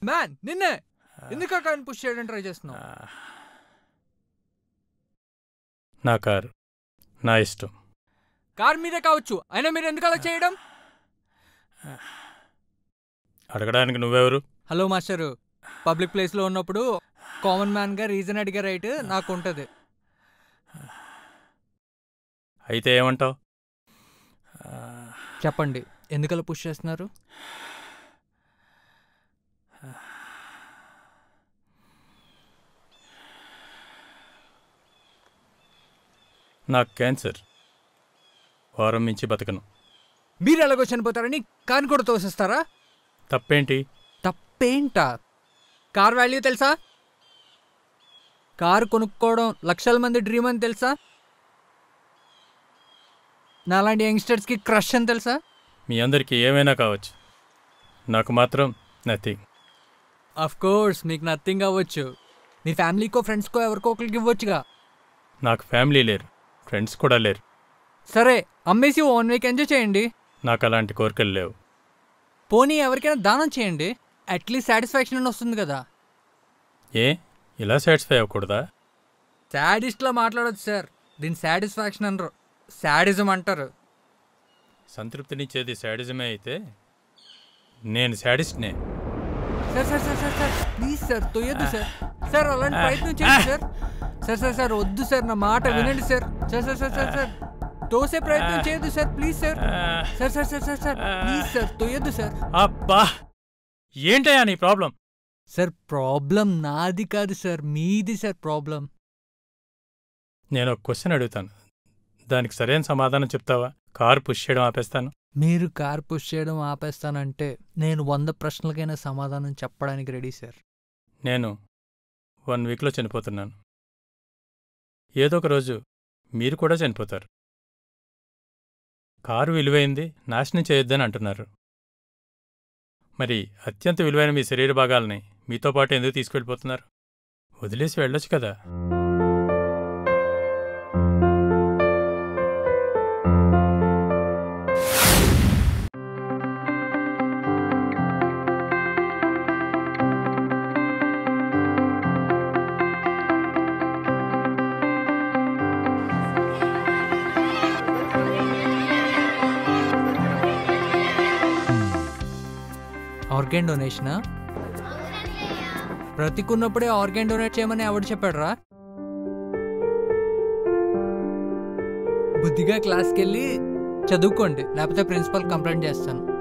man నిన్నే ఎందుకు ఆ కార్ని పుష్ చేయడానికి ట్రై చేస్తున్నావు నా కారు నా ఇష్టం కార్ మీదే కావచ్చు అయినా మీరు ఎందుకు అలా చేయడం అడగడానికి నువ్వెవరు హలో మాస్టరు పబ్లిక్ ప్లేస్లో ఉన్నప్పుడు కామన్ మ్యాన్గా రీజన్ అడిగే రైట్ నాకు ఉంటుంది అయితే ఏమంటావు చెప్పండి ఎందుకలా పుష్ చేస్తున్నారు నాకు క్యాన్సర్ వారం మించి బతకను మీరు ఎలాగో చనిపోతారని కార్ని కూడా తోసేస్తారా తప్పేంటి తప్పేంటా కార్ వాల్యూ తెలుసా కారు కొనుక్కోవడం లక్షల మంది డ్రీమ్ అని తెలుసా నాలాంటి యంగ్స్టర్స్కి క్రష్ అని తెలుసా మీ అందరికీ ఏమైనా కావచ్చు నాకు మాత్రం నథింగ్ అఫ్ కోర్స్ మీకు నథింగ్ అవ్వచ్చు మీ ఫ్యామిలీకో ఫ్రెండ్స్కో ఎవరికో ఒకరికి ఇవ్వచ్చుగా నాకు ఫ్యామిలీ లేరు ఫ్రెండ్స్ కూడా లేరు సరే అమ్మేసి ఓన్ వీక్ ఎంజాయ్ చేయండి నాకు అలాంటి కోరికలు లేవు పోనీ ఎవరికైనా దానం చేయండి అట్లీస్ట్ సాటిస్ఫాక్షన్ అని వస్తుంది కదా ఏ ఇలా సాటిస్ఫై అవ్వకూడదా సాడిస్ట్లా మాట్లాడొచ్చు సార్ దీని సాటిస్ఫాక్షన్ అనరు సాడిజం అంటారు సంతృప్తినిచ్చేది శాడిజమే అయితే నేను శాడిస్ట్నే sir sir sir sir sir please sir తొయ్యొద్దు సార్ సార్ అలాంటి ప్రయత్నం చేయండి సార్ సార్ సార్ సార్ వద్దు సార్ నా మాట వినండి sir sir sir sir sir sir తోసే ప్రయత్నం చేయొద్దు sir please sir sir sir sir sir sir please sir తొయ్యొద్దు సార్ అబ్బా ఏంటయ్యా నీ ప్రాబ్లం సార్ ప్రాబ్లం నాది కాదు సార్ మీది సార్ ప్రాబ్లం నేను ఒక క్వశ్చన్ అడుగుతాను దానికి సరైన సమాధానం చెప్తావా కారు పుష్ చేయడం ఆపేస్తాను మీరు కార్ పుష్ చేయడం ఆపేస్తానంటే నేను వంద ప్రశ్నలకైనా సమాధానం చెప్పడానికి రెడీ సార్ నేను వన్ వీక్లో చనిపోతున్నాను ఏదో ఒక రోజు మీరు కూడా చనిపోతారు కారు విలువైంది నాశనం చేయొద్దని అంటున్నారు మరి అత్యంత విలువైన మీ శరీర భాగాల్ని మీతో పాటు ఎందుకు తీసుకెళ్ళిపోతున్నారు వదిలేసి వెళ్ళొచ్చు కదా ఆర్గాన్ డొనేషనా బ్రతికున్నప్పుడే ఆర్గాన్ డొనేట్ చేయమని ఎవడు చెప్పాడురా బుద్ధిగా క్లాస్కి వెళ్ళి చదువుకోండి లేకపోతే ప్రిన్సిపల్ కంప్లైంట్ చేస్తాను